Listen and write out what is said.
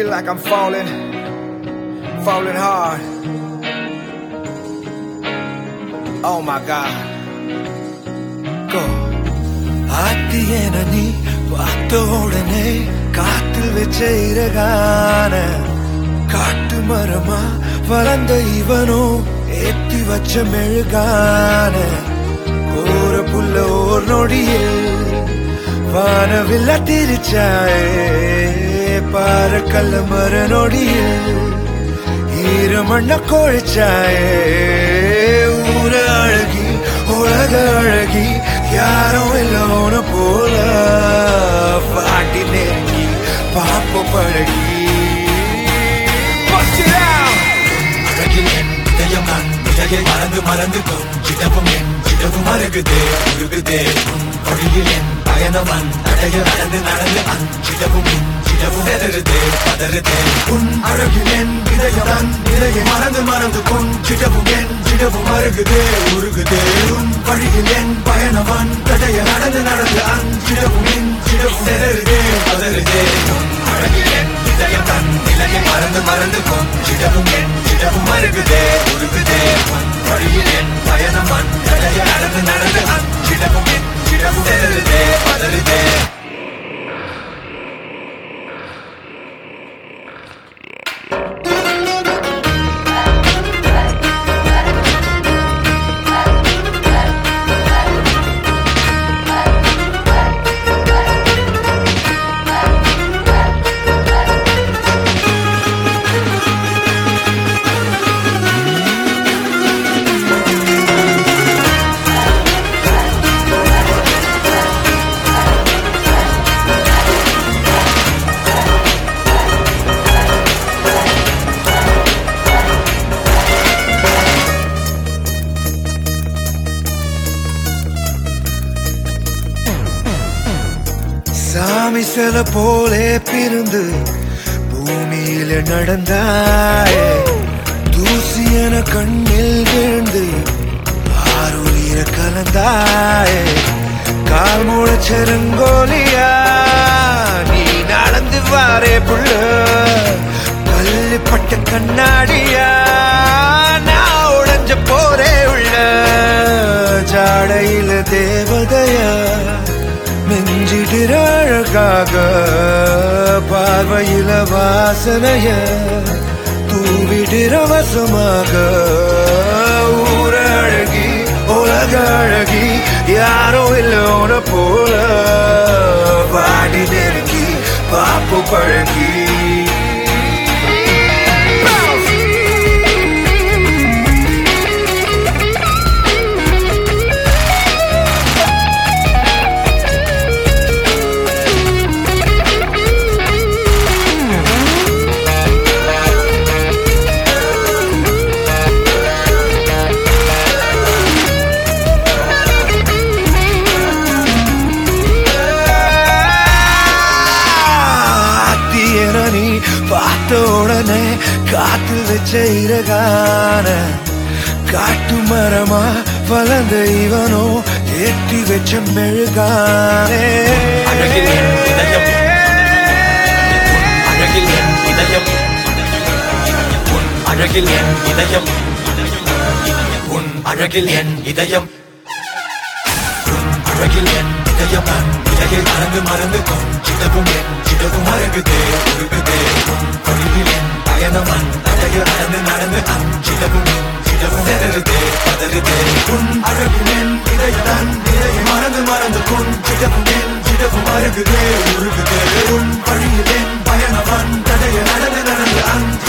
feel like I'm falling, falling hard. Oh my God. Go. ஆத்தியன நீ பார்த்த உடனே காத்தில் வச்ச இறகான காட்டு மரமா வளர்ந்த இவனோ ஏத்தி வச்ச மெழுகான ஓர புல்ல ஓர் நொடியில் வானவில்ல திரிச்சாயே பாற கல்ல மர நொடியில் ஈரமண்ண கொழிச்சாயே ஊர அழகி உலக அழகி யாரும் இல்லோன போல பாட்டி நெருங்கி பாப்ப பழகி Bust it out! அழகில் என் இதயம் நான் இடையை மறந்து மறந்து கொஞ்சிடவும் என் இடவும் அருகுதே உருகுதே உன் வழியில் என் பயணம் அன் தடைய நடந்து நடந்து அஞ்சிடவும் இஞ்சிடவும் எதறுதே பதறுதே உன் அழகில் என் இதயம் நான் இடையை மறந்து மறந்து கொஞ்சிடவும் என் இடவும் அருகுதே உருகுதே உன் வழியில் என் பயணம் அன் தடைய நடந்து நடந்து அஞ்சிடவும் இஞ்சிடவும் எதறுதே பதறுதே உன் அழகில் என் இதயம் தன் நிலையை மறந்து மறந்து கொஞ்சிடவும் என் இடவும் அருகுதே உருகுதே உன் வழியில் என் பயணம் அன் தடைய நடந்து நடந்து அஞ்சிடவும் இஞ்சிடவும் எதறுதே பதறுதே சாமி சில போலே பிறந்து பூமியில நடந்தாயே தூசி என கண்ணில் விழுந்து ஆறுயிர கலந்தாயே கால் முளைச்செருங்கோலியா நீ நடந்து வாரே புள்ள பள்ளிப்பட்ட கண்ணாடியா நான் உடைஞ்ச போரே உள்ள ஜாடையில தேவதையா நெஞ்சிடிற அழகாக பார்வையில வாசனைய தூவிடிற வசமாக ஊர அழகி உலக அழகி யாரோ இல்லோன போல பாடி நெருங்கி பாப்பு பழகி ஆத்தியன நீ பார்த்த உடனே காத்தில் வச்ச இறகான காட்டு மரமா வளர்ந்த இவனோ ஏற்றி வச்ச மெழுகானே அழகில் என் இதயம். அழகில் என் இதயம் உன் அழகில் என் இதயம் உன் அழகில் என் இதயம் உன் அழகில் என் இதயம் நான் இடையை மறந்து மறந்து கொஞ்சிடவும் என் இடவும் அருகுதே உருகுதே உன் வழியில் என் பயணம் அன் தடைய நடந்து நடந்து அஞ்சிடவும் இஞ்சிடவும் எதறுதே பதறுதே உன் அழகில் என் இதயம் நான் இடையை மறந்து மறந்து கொஞ்சிடவும் என் இடவும் அருகுதே உருகுதே உன் வழியில் என் பயணம் அன் தடைய நடந்து நடந்து அஞ்சி